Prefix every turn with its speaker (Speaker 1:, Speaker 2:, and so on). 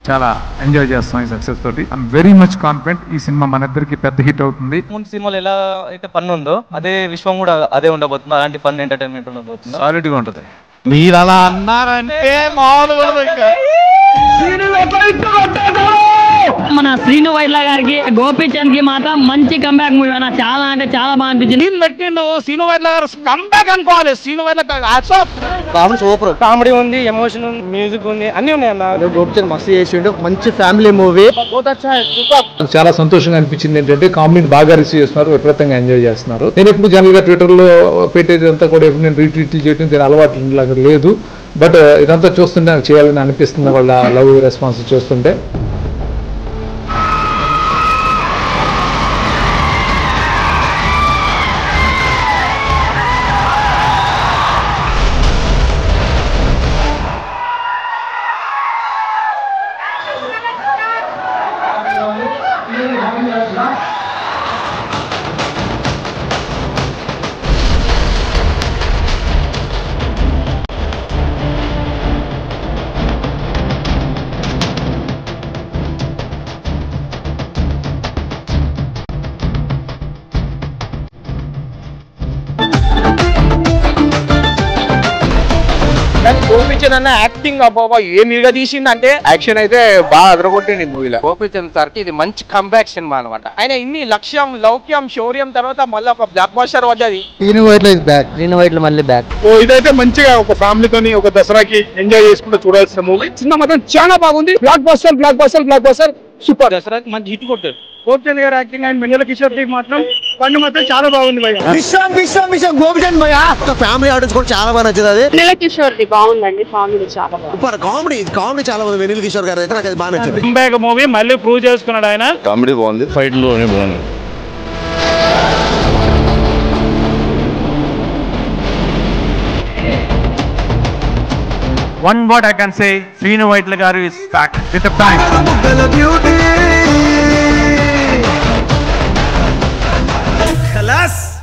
Speaker 1: చాలా ఎంజాయ్ చేస్తాం ఈ సక్సెస్ తోటి ఐఎమ్ వెరీ మచ్ కాన్ఫిడెంట్ ఈ సినిమా మన ఇద్దరికి పెద్ద హిట్ అవుతుంది
Speaker 2: ముందు సినిమాలో ఎలా అయితే ఫన్ ఉందో అదే విశ్వం కూడా అదే ఉండబోతుంది అలాంటి ఫన్ ఎంటర్టైన్మెంట్ ఉండబోతుంది
Speaker 1: సాలిడ్ గా ఉంటది
Speaker 3: మీరు అలా అన్నారంటే మామూలుగా ఉండదు ఇంకా.
Speaker 4: మన శ్రీను వైట్ల గారికి గోపీచంద్ కి మాత్రం మంచి కంబ్యాక్ మూవీ అన్న చాలా అంటే చాలా బాగా అనిపించింది
Speaker 3: నేను పెట్టిండు శ్రీను వైట్ల గారు కంబ్యాక్ అనుకోవాలి శ్రీను వైట్ల
Speaker 2: సూపర్ కామెడీ ఉంది ఎమోషన్ ఉంది మ్యూజిక్ ఉంది అన్ని ఉన్నాయి అన్న
Speaker 5: గోపిచంద్ మస్తు చేసిండు మంచి ఫ్యామిలీ మూవీ
Speaker 1: చాలా సంతోషంగా అనిపించింది ఏంటంటే కామెడీని బాగా రిసీవ్ చేస్తున్నారు విపరీతంగా ఎంజాయ్ చేస్తున్నారు నేను ఎప్పుడు జనరల్ గా ట్విట్టర్ లో పెట్టేది అంతా కూడా ఎప్పుడు నేను రీట్వీట్లు చేయడం దీని అలవాటు లాగా లేదు బట్ ఇదంతా చూస్తుంటే నాకు చేయాలని అనిపిస్తుంది వాళ్ళ లవ్ రెస్పాన్స్ చూస్తుంటే
Speaker 3: గోపించంద్ అన్న యాక్టింగ్ అబ్బాబా ఏ మీరుగా తీసిందంటే యాక్షన్ అయితే బాగా అదరగొట్టింది మూవీలో
Speaker 6: గోపీచంద్ సార్కి ఇది మంచి కంబ్యాక్ సినిమా అనమాట
Speaker 3: ఆయన ఇన్ని లక్ష్యం లౌక్యం శౌర్యం తర్వాత మళ్ళీ ఒక బ్లాక్ బాస్టర్ పడ్డది
Speaker 5: శ్రీను వైట్ల ఇస్ బ్యాక్
Speaker 4: శ్రీను వైట్ల మళ్ళీ బ్యాక్
Speaker 7: ఓ ఇదైతే మంచిగా ఒక ఫ్యామిలీతోని ఒక దసరాకి ఎంజాయ్ చేసుకుంటూ చూడాల్సిన మూవీ
Speaker 3: సినిమా మాత్రం చాలా బాగుంది blockbuster blockbuster blockbuster super
Speaker 2: దసరాకి మంచి హిట్ కొట్టారు
Speaker 7: గోపిచంద్ గారి యాక్టింగ్ అండ్ వెన్నెల కిషోర్ కి మాత్రం పండు మాత్రం చాలా బాగుంది భయ్య
Speaker 5: విశ్వం విశ్వం విశ్వం గోపిచంద్ భయ ఫ్యామిలీ ఆడియన్స్ కూడా చాలా బాగా నచ్చింది అది
Speaker 8: నెల కిషోర్ది బాగుందండి కామెడీ చాలా బాగుంది
Speaker 5: సూపర్ కామెడీ కామెడీ చాలా బాగుంది వెనిల్ కిషోర్ గారు అయితే నాకు అది బాగా నచ్చింది
Speaker 7: కంబ్యాక్ మూవీ మళ్ళీ ప్రూవ్ చేసుకున్నాడు ఆయన
Speaker 9: కామెడీ బాగుంది ఫైట్లోనే బాగుంది
Speaker 1: one word I can say Srinu Vaitla గారు is back with bank
Speaker 5: beauty